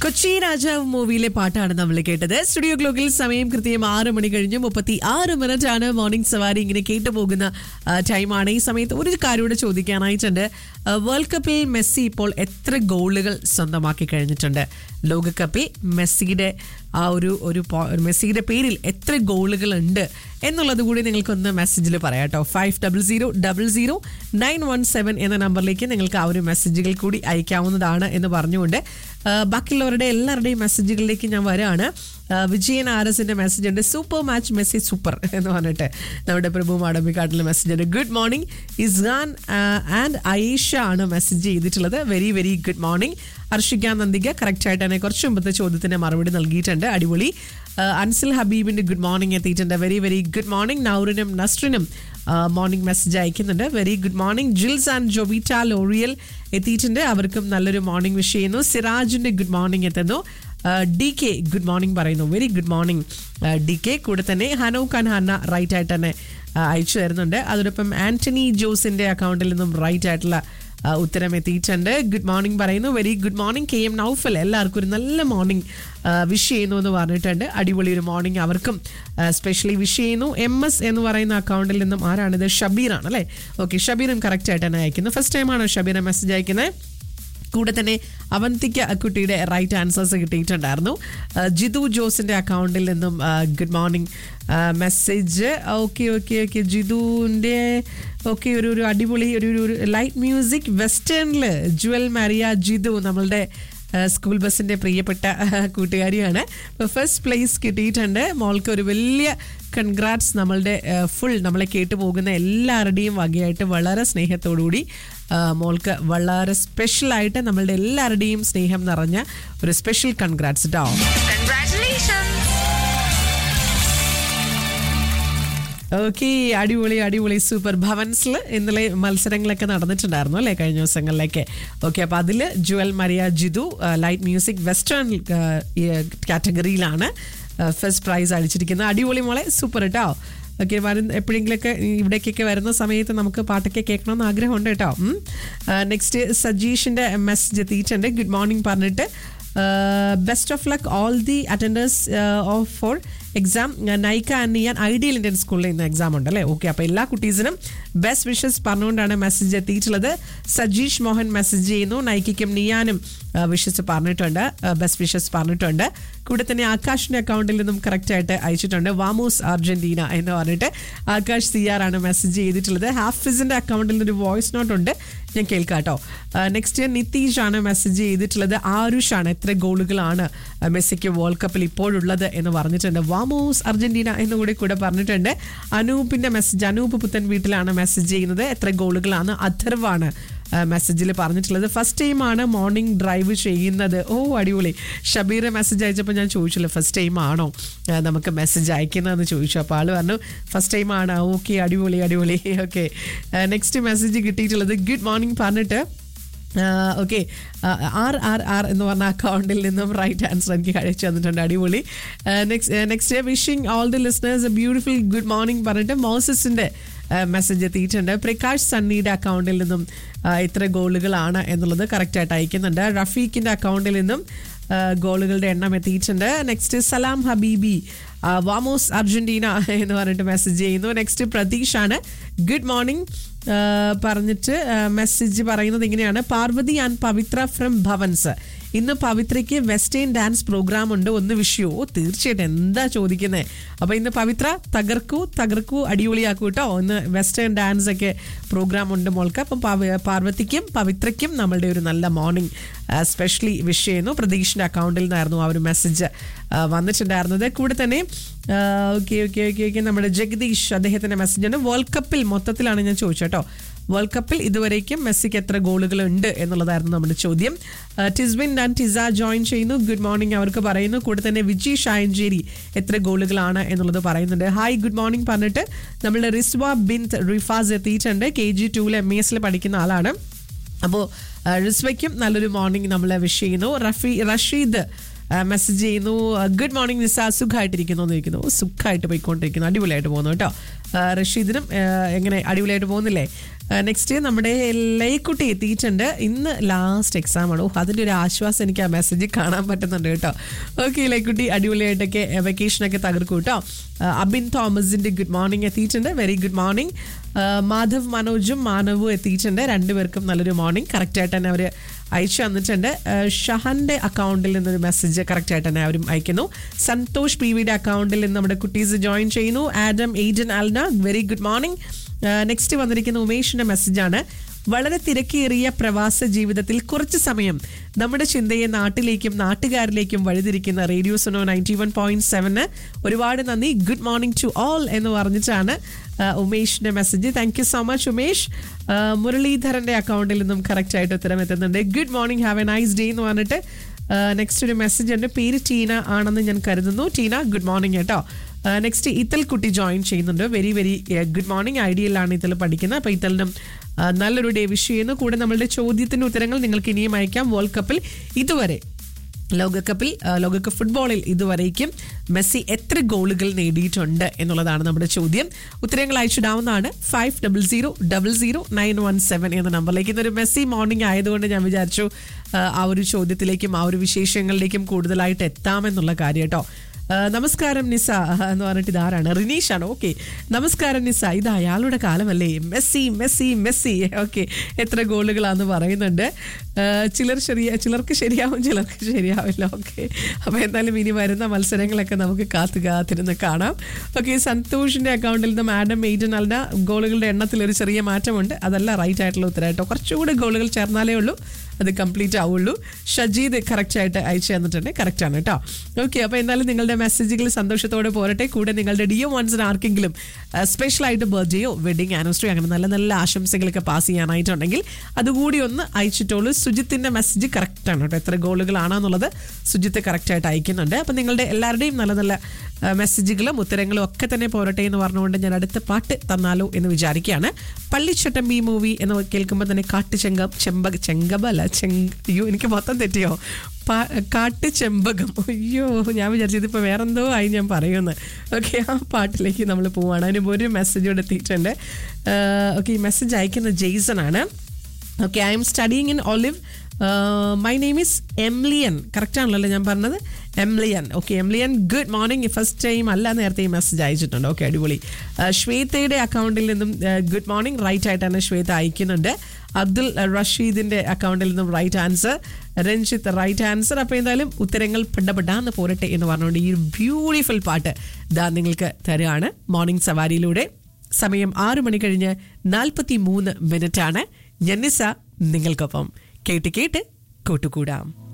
കൊച്ചി രാജാവ് മൂവിയിലെ പാട്ടാണ് നമ്മൾ കേട്ടത് സ്റ്റുഡിയോ ക്ലോക്കിൽ സമയം കൃത്യം ആറ് മണി കഴിഞ്ഞ് മുപ്പത്തി ആറ് മിനിറ്റ് ആണ് മോർണിംഗ് സവാരി ഇങ്ങനെ കേട്ടു പോകുന്ന ആ, ടൈമാണ് ഈ സമയത്ത് ഒരു കാര്യം കൂടെ ചോദിക്കാനായിട്ടുണ്ട് ആ, വേൾഡ് കപ്പിൽ മെസ്സി ഇപ്പോൾ എത്ര ഗോളുകൾ സ്വന്തമാക്കി കഴിഞ്ഞിട്ടുണ്ട് ലോകകപ്പിൽ മെസ്സിയുടെ ആ ഒരു ഒരു പോ- മെസ്സിയുടെ പേരിൽ എത്ര ഗോളുകൾ ഉണ്ട് എന്നുള്ളത് കൂടി നിങ്ങൾക്കൊന്ന് മെസ്സേജിൽ പറയാം കേട്ടോ five double zero double zero nine one seven എന്ന നമ്പറിലേക്ക് നിങ്ങൾക്ക് ആ ഒരു മെസ്സേജുകൾ കൂടി അയക്കാവുന്നതാണ് എന്ന് പറഞ്ഞുകൊണ്ട് ആ, ബാക്കിയുള്ളവരുടെ എല്ലാവരുടെയും മെസ്സേജുകളിലേക്ക് ഞാൻ വരാണ് ആ, വിജയൻ ആർ എസിന്റെ മെസ്സേജ് ഉണ്ട് സൂപ്പർ മാച്ച് മെസ്സി സൂപ്പർ എന്ന് പറഞ്ഞിട്ട് നമ്മുടെ പ്രഭു മാടമ്പിക്കാട്ടിലെ മെസ്സേജ് ഉണ്ട് good morning Izgan and Ayesha ആണ് മെസ്സേജ് ചെയ്തിട്ടുള്ളത് very very good morning Harshika Nandika correct ആയിട്ട് തന്നെ കുറച്ച് മുമ്പത്തെ ചോദ്യത്തിന് മറുപടി നൽകിയിട്ടുണ്ട് അടിപൊളി ആ, അൻസിൽ ഹബീബിന്റെ ഗുഡ് മോർണിംഗ് എത്തിയിട്ടുണ്ട് വെരി വെരി ഗുഡ് മോർണിംഗ് നൗറിനും നസ്റിനും മോർണിംഗ് മെസ്സേജ് അയക്കുന്നുണ്ട് very good morning Jils and Jobeeta ലോറിയൽ എത്തിയിട്ടുണ്ട് അവർക്കും നല്ലൊരു മോർണിംഗ് വിഷ് ചെയ്യുന്നു സിറാജിന്റെ ഗുഡ് മോർണിംഗ് എത്തുന്നു ഡി കെ ഗുഡ് മോർണിംഗ് പറയുന്നു very good morning D K കൂടെ തന്നെ ഹനോ ഖാൻ ഹന്ന റൈറ്റ് ആയിട്ട് തന്നെ ആ, അയച്ചു തരുന്നുണ്ട് അതോടൊപ്പം ആന്റണി ജോസിന്റെ അക്കൗണ്ടിൽ നിന്നും റൈറ്റ് ആയിട്ടുള്ള ആ, ഉത്തരം എത്തിയിട്ടുണ്ട് ഗുഡ് മോർണിംഗ് പറയുന്നു very good morning K M Noufal എല്ലാവർക്കും ഒരു നല്ല മോർണിംഗ് വിഷ് ചെയ്യുന്നു എന്ന് പറഞ്ഞിട്ടുണ്ട് അടിപൊളി ഒരു മോർണിംഗ് അവർക്കും സ്പെഷ്യലി വിഷ് ചെയ്യുന്നു എം എസ് എന്ന് പറയുന്ന അക്കൗണ്ടിൽ നിന്നും ആരാണിത് ഷബീറാണ് അല്ലേ ഓക്കെ ഷബീറും കറക്റ്റ് ആയിട്ട് തന്നെ അയക്കുന്നു ഫസ്റ്റ് ടൈമാണോ ഷബീർ മെസ്സേജ് അയക്കുന്നത് കൂടെ തന്നെ അവന്തിക്ക കുട്ടിയുടെ റൈറ്റ് ആൻസേഴ്സ് കിട്ടിയിട്ടുണ്ടായിരുന്നു ആ, ജിതു ജോസിന്റെ അക്കൗണ്ടിൽ നിന്നും good morning message okay okay okay ജിതുവിൻ്റെ ഓക്കെ ഒരു ഒരു അടിപൊളി ഒരു ഒരു ലൈറ്റ് മ്യൂസിക് വെസ്റ്റേണിൽ ജുവൽ മാരിയ ജിതു നമ്മളുടെ ആ, സ്കൂൾ ബസ്സിന്റെ പ്രിയപ്പെട്ട ആ, കൂട്ടുകാരിയാണ് അപ്പോൾ ഫസ്റ്റ് പ്ലേസ് കിട്ടിയിട്ടുണ്ട് മോൾക്ക് ഒരു വലിയ കൺഗ്രാറ്റ്സ് നമ്മളുടെ ഫുൾ നമ്മളെ കേട്ടു പോകുന്ന എല്ലാവരുടെയും വകയായിട്ട് വളരെ സ്നേഹത്തോടുകൂടി ആ, മോൾക്ക് വളരെ സ്പെഷ്യലായിട്ട് നമ്മളുടെ എല്ലാവരുടെയും സ്നേഹം നിറഞ്ഞ ഒരു സ്പെഷ്യൽ കൺഗ്രാറ്റ്സ് കേട്ടോ Congratulations! ഓക്കെ അടിപൊളി അടിപൊളി സൂപ്പർ ഭവൻസിൽ ഇന്നലെ മത്സരങ്ങളൊക്കെ നടന്നിട്ടുണ്ടായിരുന്നു അല്ലേ കഴിഞ്ഞ ദിവസങ്ങളിലൊക്കെ ഓക്കെ അപ്പോൾ അതിൽ Jewel Maria Jithu light music western കാറ്റഗറിയിലാണ് ഫസ്റ്റ് പ്രൈസ് അടിച്ചിരിക്കുന്നത് അടിപൊളി മോളെ സൂപ്പർ കേട്ടോ ഓക്കെ വരുന്ന എപ്പോഴെങ്കിലൊക്കെ ഇവിടേക്കൊക്കെ വരുന്ന സമയത്ത് നമുക്ക് പാട്ടൊക്കെ കേൾക്കണമെന്ന് ആഗ്രഹമുണ്ട് കേട്ടോ നെക്സ്റ്റ് സജീഷിൻ്റെ മെസ്സേജ് എത്തിയിട്ടുണ്ട് ഗുഡ് മോർണിംഗ് പറഞ്ഞിട്ട് best of luck all the attenders of four exam Naika and ഞാൻ ഐഡിയൽ ഇന്ത്യൻ സ്കൂളിൽ ഇന്ന് എക്സാം ഉണ്ട് അല്ലേ ഓക്കെ അപ്പോൾ എല്ലാ കുട്ടീസിനും ബെസ്റ്റ് വിഷസ് പറഞ്ഞുകൊണ്ടാണ് മെസ്സേജ് എത്തിയിട്ടുള്ളത് സജീഷ് മോഹൻ മെസ്സേജ് ചെയ്യുന്നു നൈക്കിക്കും നിയാനും വിഷസ് പറഞ്ഞിട്ടുണ്ട് ബെസ്റ്റ് വിഷസ് പറഞ്ഞിട്ടുണ്ട് കൂടെ തന്നെ ആകാശിന്റെ അക്കൗണ്ടിൽ നിന്നും കറക്റ്റ് ആയിട്ട് അയച്ചിട്ടുണ്ട് വാമോസ് അർജന്റീന എന്ന് പറഞ്ഞിട്ട് ആകാശ് സി ആർ ആണ് മെസ്സേജ് ചെയ്തിട്ടുള്ളത് ഹാഫിസിന്റെ അക്കൗണ്ടിൽ ഒരു വോയിസ് നോട്ട് ഉണ്ട് ഞാൻ കേൾക്കാം കേട്ടോ നെക്സ്റ്റ് നിതീഷ് ആണ് മെസ്സേജ് ചെയ്തിട്ടുള്ളത് ആരുഷ് ആണ് എത്ര ഗോളുകളാണ് ആ, മെസ്സിക്ക് വേൾഡ് കപ്പിൽ ഇപ്പോഴുള്ളത് എന്ന് പറഞ്ഞിട്ടുണ്ട് വാമോസ് അർജന്റീന എന്ന് കൂടി കൂടെ പറഞ്ഞിട്ടുണ്ട് അനൂപിന്റെ മെസ്സേജ് അനൂപ് പുത്തൻ വീട്ടിലാണ് മെസ്സേജ് ചെയ്യുന്നത് എത്ര ഗോളുകളാണ് അഥർവാണ് മെസ്സേജിൽ പറഞ്ഞിട്ടുള്ളത് ഫസ്റ്റ് ടൈമാണ് മോർണിംഗ് ഡ്രൈവ് ചെയ്യുന്നത് ഓ അടിപൊളി ഷബീർ മെസ്സേജ് അയച്ചപ്പോൾ ഞാൻ ചോദിച്ചല്ലോ ഫസ്റ്റ് ടൈം ആണോ ആ, നമുക്ക് മെസ്സേജ് അയക്കുന്നതെന്ന് ചോദിച്ചു അപ്പോൾ ആൾ പറഞ്ഞു ഫസ്റ്റ് ടൈം ആണ് ഓക്കെ അടിപൊളി അടിപൊളി ഓക്കെ നെക്സ്റ്റ് മെസ്സേജ് കിട്ടിയിട്ടുള്ളത് ഗുഡ് മോർണിംഗ് പറഞ്ഞിട്ട് ഓക്കെ ആർ ആർ ആർ എന്ന് പറഞ്ഞ അക്കൗണ്ടിൽ നിന്നും റൈറ്റ് ആൻസർ എനിക്ക് കഴിച്ചു തന്നിട്ടുണ്ട് അടിപൊളി next next wishing all the listeners beautiful good morning പറഞ്ഞിട്ട് മോസസിൻ്റെ മെസ്സേജ് എത്തിയിട്ടുണ്ട് പ്രകാശ് സണ്ണിയുടെ അക്കൗണ്ടിൽ നിന്നും ആ, ഇത്ര ഗോളുകളാണ് എന്നുള്ളത് കറക്റ്റായിട്ട് അയക്കുന്നുണ്ട് റഫീഖിൻ്റെ അക്കൗണ്ടിൽ നിന്നും ആ, ഗോളുകളുടെ എണ്ണം എത്തിയിട്ടുണ്ട് നെക്സ്റ്റ് സലാം ഹബീബി ആ, വാമോസ് അർജന്റീന എന്ന് പറഞ്ഞിട്ട് മെസ്സേജ് ചെയ്യുന്നു നെക്സ്റ്റ് പ്രതീഷ് ആണ് ഗുഡ് മോർണിംഗ് പറഞ്ഞിട്ട് മെസ്സേജ് പറയുന്നത് ഇങ്ങനെയാണ് പാർവതി ആൻഡ് പവിത്ര ഫ്രം ഭവൻസ് ഇന്ന് പവിത്രയ്ക്ക് വെസ്റ്റേൺ ഡാൻസ് പ്രോഗ്രാം ഉണ്ട് ഒന്ന് വിഷയോ ഓ, തീർച്ചയായിട്ടും എന്താ ചോദിക്കുന്നത് അപ്പൊ ഇന്ന് പവിത്ര തകർക്കൂ തകർക്കൂ അടിപൊളിയാക്കൂ കേട്ടോ ഇന്ന് വെസ്റ്റേൺ ഡാൻസ് ഒക്കെ പ്രോഗ്രാം ഉണ്ട് മോൾക്ക് അപ്പം പാവ- പാർവതിക്കും പവിത്രയ്ക്കും നമ്മളുടെ ഒരു നല്ല മോർണിംഗ് സ്പെഷ്യലി വിഷ് ചെയ്യുന്നു പ്രതീഷിന്റെ അക്കൗണ്ടിൽ നിന്നായിരുന്നു ആ ഒരു മെസ്സേജ് വന്നിട്ടുണ്ടായിരുന്നത് കൂടെ തന്നെ ഓക്കെ ഓക്കെ ഓക്കെ ഓക്കെ നമ്മുടെ ജഗദീഷ് അദ്ദേഹത്തിന്റെ മെസ്സേജ് ആണ് വേൾഡ് കപ്പിൽ മൊത്തത്തിലാണ് ഞാൻ ചോദിച്ചത് കേട്ടോ വേൾഡ് കപ്പിൽ ഇതുവരേക്കും മെസ്സിക്ക് എത്ര ഗോളുകൾ ഉണ്ട് എന്നുള്ളതായിരുന്നു നമ്മുടെ ചോദ്യം ആ, ടിസ്വിൻ ആൻഡ് ടിസ ജോയിൻ ചെയ്യുന്നു ഗുഡ് മോർണിംഗ് അവർക്ക് പറയുന്നു കൂടെ തന്നെ വിജി ഷായഞ്ചേരി എത്ര ഗോളുകളാണ് എന്നുള്ളത് പറയുന്നുണ്ട് ഹായ് ഗുഡ് മോർണിംഗ് പറഞ്ഞിട്ട് നമ്മുടെ റിസ്വ ബിൻ റിഫാസ് എത്തിയിട്ടുണ്ട് കെ ജി ടൂവിൽ എം എസിൽ പഠിക്കുന്ന ആളാണ് അപ്പോൾ റിസ്വയ്ക്കും നല്ലൊരു മോർണിംഗ് നമ്മൾ വിഷ് ചെയ്യുന്നു റഫി റഷീദ് മെസ്സേജ് ചെയ്യുന്നു ഗുഡ് മോർണിംഗ് നിസ സുഖമായിട്ടിരിക്കുന്നു എന്ന് ചോദിക്കുന്നു സുഖമായിട്ട് പോയിക്കൊണ്ടിരിക്കുന്നു അടിപൊളിയായിട്ട് പോകുന്നു കേട്ടോ ആ, റഷീദിനും ആ, എങ്ങനെ അടിപൊളിയായിട്ട് പോകുന്നില്ലേ നെക്സ്റ്റ് നമ്മുടെ ലൈക്കുട്ടി എത്തിയിട്ടുണ്ട് ഇന്ന് ലാസ്റ്റ് എക്സാം ആണ് ഓ അതിൻ്റെ ഒരു ആശ്വാസം എനിക്ക് ആ മെസ്സേജ് കാണാൻ പറ്റുന്നുണ്ട് കേട്ടോ ഓക്കെ ലൈക്കുട്ടി അടിപൊളിയായിട്ടൊക്കെ വെക്കേഷനൊക്കെ തകർക്കും കേട്ടോ ആ, അബിൻ തോമസിന്റെ ഗുഡ് മോർണിംഗ് എത്തിയിട്ടുണ്ട് വെരി ഗുഡ് മോർണിംഗ് മാധവ് മനോജും മാനവും എത്തിയിട്ടുണ്ട് രണ്ടുപേർക്കും നല്ലൊരു മോർണിംഗ് കറക്റ്റായിട്ട് തന്നെ അവർ അയച്ചു തന്നിട്ടുണ്ട് ആ, ഷഹന്റെ അക്കൗണ്ടിൽ നിന്നൊരു മെസ്സേജ് കറക്റ്റായിട്ട് തന്നെ അവരും അയക്കുന്നു സന്തോഷ് പി വിയുടെ അക്കൗണ്ടിൽ നിന്ന് നമ്മുടെ കുട്ടീസ് ജോയിൻ ചെയ്യുന്നു ആഡം ഏജൻ Alna very good morning next വന്നിരിക്കുന്ന ഉമേഷിന്റെ മെസ്സേജാണ് വളരെ തിരക്കേറിയ പ്രവാസ ജീവിതത്തിൽ കുറച്ച് സമയം നമ്മുടെ ചിന്തയെ നാട്ടിലേക്കും നാട്ടുകാരിലേക്കും വഴിതിരിക്കുന്ന radio Suno ninety one point seven ഒരുപാട് നന്ദി ഗുഡ് മോർണിംഗ് ടു ഓൾ എന്ന് പറഞ്ഞിട്ടാണ് ആ, ഉമേഷിന്റെ മെസ്സേജ് thank you so much Umesh ആ, മുരളീധരന്റെ അക്കൗണ്ടിൽ നിന്നും കറക്റ്റ് ആയിട്ട് ഉത്തരം എത്തുന്നുണ്ട് good morning have a nice day എന്ന് പറഞ്ഞിട്ട് നെക്സ്റ്റ് ഒരു മെസ്സേജ് ഉണ്ട് പേര് ടീന ആണെന്ന് ഞാൻ കരുതുന്നു ടീന ഗുഡ് മോർണിംഗ് കേട്ടോ നെക്സ്റ്റ് ഇത്തൽ കുട്ടി ജോയിൻ ചെയ്യുന്നുണ്ട് വെരി വെരി ഗുഡ് മോർണിംഗ് ഐഡിയയിലാണ് ഇത്തൽ പഠിക്കുന്നത് അപ്പോൾ ഇത്തലിനും ആ, നല്ലൊരു ഡേ വിഷ് ചെയ്യുന്നു കൂടെ നമ്മളുടെ ചോദ്യത്തിന്റെ ഉത്തരങ്ങൾ നിങ്ങൾക്ക് ഇനിയും അയക്കാം വേൾഡ് കപ്പിൽ ഇതുവരെ ലോകകപ്പിൽ ആ, ലോകകപ്പ് ഫുട്ബോളിൽ ഇതുവരേക്കും മെസ്സി എത്ര ഗോളുകൾ നേടിയിട്ടുണ്ട് എന്നുള്ളതാണ് നമ്മുടെ ചോദ്യം ഉത്തരങ്ങൾ അയച്ചിടാവുന്നതാണ് five double zero double zero nine one seven എന്ന നമ്പറിലേക്ക് ഇന്നൊരു മെസ്സി മോർണിംഗ് ആയതുകൊണ്ട് ഞാൻ വിചാരിച്ചു ആ, ആ ഒരു ചോദ്യത്തിലേക്കും ആ ഒരു വിശേഷങ്ങളിലേക്കും കൂടുതലായിട്ട് എത്താമെന്നുള്ള കാര്യം കേട്ടോ ആ, നമസ്കാരം നിസ എന്ന് പറഞ്ഞിട്ട് ഇതാരാണ് റിനീഷാണ് ഓക്കെ നമസ്കാരം നിസ ഇത് അയാളുടെ കാലമല്ലേ മെസ്സി മെസ്സി മെസ്സി ഓക്കെ എത്ര ഗോളുകളാന്ന് പറയുന്നുണ്ട് ആ, ചിലർ ശരിയാ ചിലർക്ക് ശരിയാവും ചിലർക്ക് ശരിയാവില്ല ഓക്കെ അപ്പോൾ എന്തായാലും ഇനി വരുന്ന മത്സരങ്ങളൊക്കെ നമുക്ക് കാത്തു കാത്തിരുന്ന് കാണാം ഓക്കെ സന്തോഷിന്റെ അക്കൗണ്ടിൽ നിന്ന് മാഡം മെയ്ഡൻ അല്ല ഗോളുകളുടെ എണ്ണത്തിൽ ഒരു ചെറിയ മാറ്റമുണ്ട് അതല്ല റൈറ്റ് ആയിട്ടുള്ള ഉത്തരം കേട്ടോ കുറച്ചുകൂടി ഗോളുകൾ ചേർന്നാലേ ഉള്ളൂ അത് കംപ്ലീറ്റ് ആവുള്ളൂ ഷജീദ് കറക്റ്റ് ആയിട്ട് അയച്ചു തന്നിട്ടുണ്ട് കറക്റ്റ് ആണ് കേട്ടോ ഓക്കെ അപ്പോൾ എന്തായാലും നിങ്ങളുടെ മെസ്സേജുകൾ സന്തോഷത്തോടെ പോരട്ടെ കൂടെ നിങ്ങളുടെ ഡിയോ വൺസിന് ആർക്കെങ്കിലും സ്പെഷ്യൽ ആയിട്ട് ബർത്ത്ഡേയോ വെഡിങ് ആനിവേഴ്സറി അങ്ങനെ നല്ല നല്ല ആശംസകളൊക്കെ പാസ് ചെയ്യാനായിട്ടുണ്ടെങ്കിൽ അതുകൂടി ഒന്ന് അയച്ചിട്ടുള്ളൂ സുജിത്തിന്റെ മെസ്സേജ് കറക്റ്റ് ആണ് കേട്ടോ എത്ര ഗോളുകളാണെന്നുള്ളത് സുജിത്ത് കറക്റ്റ് ആയിട്ട് അയക്കുന്നുണ്ട് അപ്പം നിങ്ങളുടെ എല്ലാവരുടെയും നല്ല നല്ല ആ, മെസ്സേജുകളും ഉത്തരങ്ങളും ഒക്കെ തന്നെ പോരട്ടെ എന്ന് പറഞ്ഞുകൊണ്ട് ഞാൻ അടുത്ത പാട്ട് തന്നാലോ എന്ന് വിചാരിക്കുകയാണ് പള്ളിച്ചട്ടമ്പി മൂവി എന്ന് കേൾക്കുമ്പോൾ തന്നെ കാട്ട് ചെങ്കം ചെമ്പക ചെങ്കമല്ല ചെങ്ക അയ്യോ എനിക്ക് മൊത്തം തെറ്റിയോ പാ- കാട്ട് ചെമ്പകം അയ്യോ ഞാൻ വിചാരിച്ചു ഇതിപ്പോൾ വേറെന്തോ ആയി ഞാൻ പറയുമെന്ന് ഓക്കെ ആ പാട്ടിലേക്ക് നമ്മൾ പോവാണ് അതിന് ഒരു മെസ്സേജ് കൂടെ എത്തിയിട്ടുണ്ട് ഓക്കെ ഈ മെസ്സേജ് അയക്കുന്ന ജെയ്സൺ ആണ് okay I'm studying in Olive my name is Emlian correct ആണല്ലോ ഞാൻ പറഞ്ഞത് Emlian okay Emlian good morning first time അല്ല നേരത്തെ ഈ മെസ്സേജ് അയച്ചിട്ടുണ്ട് ഓക്കെ അടിപൊളി ആ, ശ്വേതയുടെ അക്കൗണ്ടിൽ നിന്നും ഗുഡ് മോർണിംഗ് റൈറ്റ് ആയിട്ട് തന്നെ ശ്വേത അയക്കുന്നുണ്ട് അബ്ദുൽ റഷീദിന്റെ അക്കൗണ്ടിൽ നിന്നും right answer Ranjith right answer അപ്പോൾ എന്തായാലും ഉത്തരങ്ങൾ പെടപെടാന്ന് പോരട്ടെ എന്ന് പറഞ്ഞുകൊണ്ട് ഈ ഒരു ബ്യൂട്ടിഫുൾ പാട്ട് ഇതാ നിങ്ങൾക്ക് തരുകയാണ് മോർണിംഗ് സവാരിയിലൂടെ സമയം ആറു മണി കഴിഞ്ഞ് നാൽപ്പത്തി മൂന്ന് മിനിറ്റ് ആണ് ജന്നിസ നിങ്ങൾക്കൊപ്പം കേട്ട് കേട്ട് കൂട്ടുകൂടാം